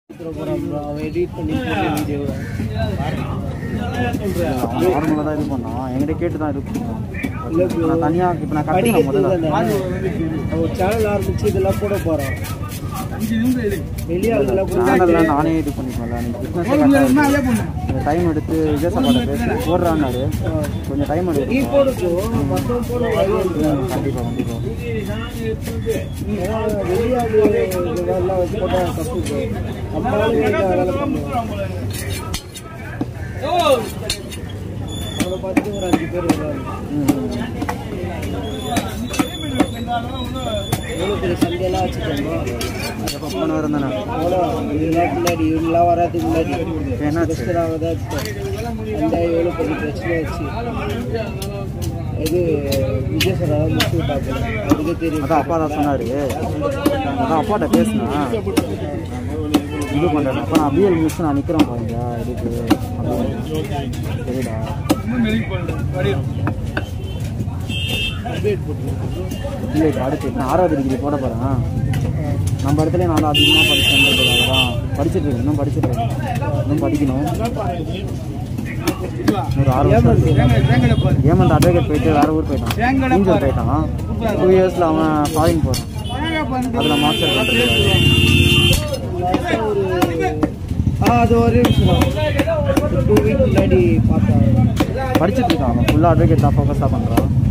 அவன் எடிட் பண்ணி வீடியோ அவன் நார்மலாக தான் இது பண்ணான் என்கிட்ட கேட்டு தான் இது பண்ணான் நான் தனியாக இப்போ நான் கற்றுக்கிறேன் முதல்ல அவன் சேனல் ஆரம்பிச்சு இதெல்லாம் போட போறான் வெளியாளுங்கெல்லாம் கூட சேனலில் நானே இது பண்ணிப்பேன்ல நீ பிஸ்னஸ் டைம் எடுத்து விஜய் சபாட்ட பேசி போடுறான்னாரு கொஞ்சம் டைம் நீ எடுத்து போடுச்சோ மத்தவன் போட வழி இருக்கு. கண்டிப்பாக கண்டிப்பாக ஏன்னா வெளியாளு இதெல்லாம் வச்சு போட்டா தப்பு bro. நம்ம ஆளுங்க வந்து அதெல்லாம் பண்ணுவாங்க. அவனை பார்த்துட்டு ஒரு அஞ்சு பேர் வருவாங்க எவ்வளோ பெரிய சண்டையெல்லாம் வச்சுக்கோங்க எப்போ போன வாரம் தானே அவ்வளோ இதெல்லாம் முன்னாடி இவங்களாம் வராதுக்கு முன்னாடி இப்போ என்னாச்சு பிரச்சனை தான் இப்போ அந்த எவ்வளோ பெரிய பிரச்சனை வச்சு இது விஜய் சார் அதான் முடிச்சு விட்டாங்க அதுக்கே தெரியும் அதான் அப்பா தான் சொன்னார் அதான் அப்பாட்ட பேசினேன் இது பண்ணுறேன் அப்போ நான் பிஎல் முடிச்சு நான் நிற்கிறேன் பாருங்க இதுக்கு அப்படின்னு சரிடா அப்டேட் போட்டுருக்கோம் இல்லை இப்போ அடுத்து நான் ஆறாவது டிகிரி போட போகிறேன் நம்ம இடத்துல நான் அதிகமாக படிச்சேன்றதுக்காக தான் படிச்சுட்டு இருக்கேன் இன்னும் படிச்சுட்டு இருக்கேன் இன்னும் படிக்கணும் ஒரு ஆறு வருஷம் ஏமந்த் அட்வொகேட் போயிட்டு வேற ஊர் போயிட்டான் இஞ்சூர் போயிட்டான் டூ இயர்ஸில் அவன் ஃபாரின் போகிறான் அதில் மாஸ்டர் பண்ணுறது லாஸ்ட்டாக ஒரு ஆ அது ஒரே விஷயம் டூ வீக் முன்னாடி பார்த்தேன் படிச்சுட்டு இருக்கான் அவன் ஃபுல்லாக அட்வொகேட் தான் ஃபோக்கஸாக பண்ணுறான்